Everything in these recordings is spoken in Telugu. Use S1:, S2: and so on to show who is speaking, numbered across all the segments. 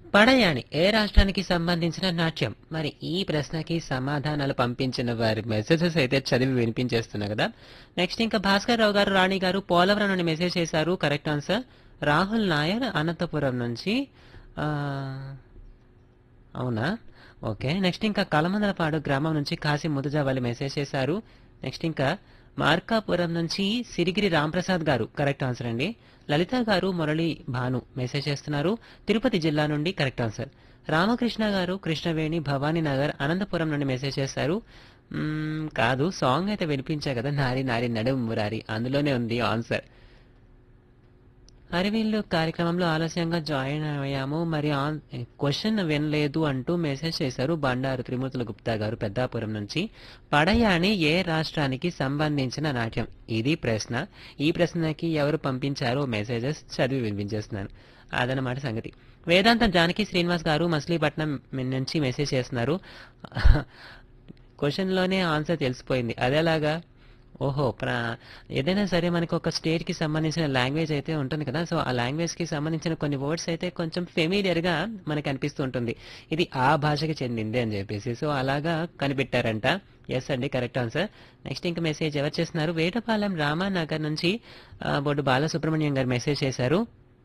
S1: పడయాణి ఏ రాష్ట్రానికి సంబంధించిన నాట్యం మరి ఈ ప్రశ్నకి సమాధానాలు పంపించిన వారి మెసేజెస్ అయితే చదివి వినిపించేస్తున్నా కదా నెక్స్ట్ ఇంకా భాస్కర్ రావు గారు రాణి గారు పోలవరం నుండి మెసేజ్ చేశారు కరెక్ట్ ఆన్సర్ రాహుల్ నాయర్ అనంతపురం నుంచి ఆ, అవునా ఓకే నెక్స్ట్ ఇంకా కలమందలపాడు గ్రామం నుంచి కాశీ ముదుజా వాళ్ళు మెసేజ్ చేశారు నెక్స్ట్ ఇంకా మార్కాపురం నుంచి సిరిగిరి రాంప్రసాద్ గారు కరెక్ట్ ఆన్సర్ అండి లలిత గారు మురళి భాను మెసేజ్ చేస్తున్నారు తిరుపతి జిల్లా నుండి కరెక్ట్ ఆన్సర్ రామకృష్ణ గారు కృష్ణవేణి భవానీ నగర్ అనంతపురం నుండి మెసేజ్ చేశారు మ్మ్, కాదు సాంగ్ అయితే వినిపించా కదా నారి నారి నడుము మురారి అందులోనే ఉంది ఆన్సర్ హరివీళ్ళు కార్యక్రమంలో ఆలస్యంగా జాయిన్ అయ్యాము మరి ఆన్ క్వశ్చన్ వినలేదు అంటూ మెసేజ్ చేశారు బండారు త్రిమూర్తుల గుప్తా గారు పెద్దాపురం నుంచి పడయాని ఏ రాష్ట్రానికి సంబంధించిన నాట్యం ఇది ప్రశ్న ఈ ప్రశ్నకి ఎవరు పంపించారో మెసేజెస్ చదివి వినిపించేస్తున్నాను అదనమాట సంగతి వేదాంత జానకి శ్రీనివాస్ గారు మచిలీపట్నం నుంచి మెసేజ్ చేస్తున్నారు క్వశ్చన్లోనే ఆన్సర్ తెలిసిపోయింది అదేలాగా ఓహో ప్ర ఏదైనా సరే మనకి ఒక స్టేట్ కి సంబంధించిన లాంగ్వేజ్ అయితే ఉంటుంది కదా సో ఆ లాంగ్వేజ్ కి సంబంధించిన కొన్ని వర్డ్స్ అయితే కొంచెం ఫెమిలియర్ గా మనకి అనిపిస్తూ ఉంటుంది ఇది ఆ భాషకి చెందింది అని చెప్పేసి సో అలాగా కనిపెట్టారంట ఎస్ అండి కరెక్ట్ ఆన్సర్ నెక్స్ట్ ఇంకా మెసేజ్ ఎవరు చేస్తున్నారు వేటపాలెం రామానగర్ నుంచి ఆ, బొడ్డు బాలసుబ్రహ్మణ్యం గారు మెసేజ్ చేశారు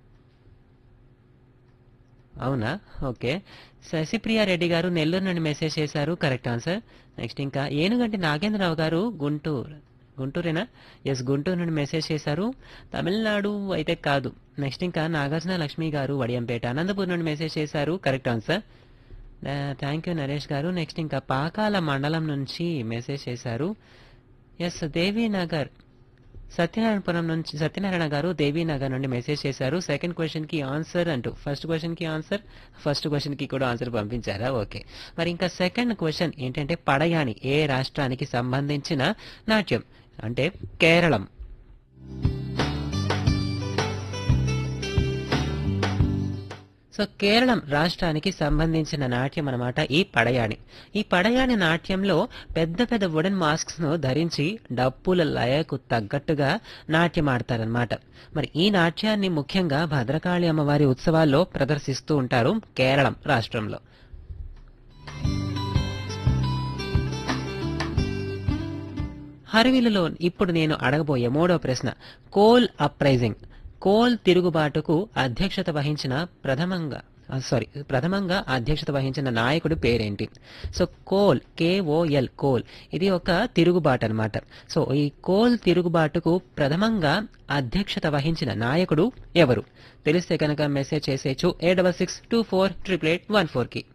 S1: అవునా ఓకే శశిప్రియ రెడ్డి గారు నెల్లూరు నుండి మెసేజ్ చేశారు కరెక్ట్ ఆన్సర్ నెక్స్ట్ ఇంకా ఏనుగంటి నాగేంద్రరావు గారు గుంటూరు గుంటూరేనా ఎస్ గుంటూరు నుండి మెసేజ్ చేశారు తమిళనాడు అయితే కాదు నెక్స్ట్ ఇంకా నాగార్జున లక్ష్మి గారు వడియంపేట అనంతపూర్ నుండి మెసేజ్ చేశారు correct answer thank you Naresh garu next ఇంకా పాకాల మండలం నుంచి మెసేజ్ చేశారు ఎస్ దేవీనగర్ సత్యనారాయణపురం నుంచి సత్యనారాయణ గారు దేవీనగర్ నుండి మెసేజ్ చేశారు సెకండ్ క్వశ్చన్ కి ఆన్సర్ అంటూ ఫస్ట్ క్వశ్చన్ కి ఆన్సర్ ఫస్ట్ క్వశ్చన్ కి కూడా ఆన్సర్ పంపించారా ఓకే మరి ఇంకా సెకండ్ క్వశ్చన్ ఏంటంటే పడయాని ఏ రాష్ట్రానికి సంబంధించిన నాట్యం అంటే కేరళం సో కేరళం రాష్ట్రానికి సంబంధించిన నాట్యం అన్నమాట ఈ పడయాణి ఈ పడయాణి నాట్యంలో పెద్ద పెద్ద వుడెన్ మాస్క్స్ ను ధరించి డప్పుల లయకు తగ్గట్టుగా నాట్యం ఆడతారనమాట మరి ఈ నాట్యాన్ని ముఖ్యంగా భద్రకాళి అమ్మవారి ఉత్సవాల్లో ప్రదర్శిస్తూ ఉంటారు కేరళం రాష్ట్రంలో హరివిలులో ఇప్పుడు నేను అడగబోయే మూడో ప్రశ్న కోల్ అప్రైజింగ్ కోల్ తిరుగుబాటుకు అధ్యక్షత వహించిన ప్రథమంగా ఆ, సారీ ప్రథమంగా అధ్యక్షత వహించిన నాయకుడి పేరేంటి సో కోల్ కేఓఎల్ కోల్ ఇది ఒక తిరుగుబాటు అన్నమాట సో ఈ కోల్ తిరుగుబాటుకు ప్రథమంగా అధ్యక్షత వహించిన నాయకుడు ఎవరు తెలిస్తే కనుక మెసేజ్ చేసేయచ్చు A double six two four triple eight one four కి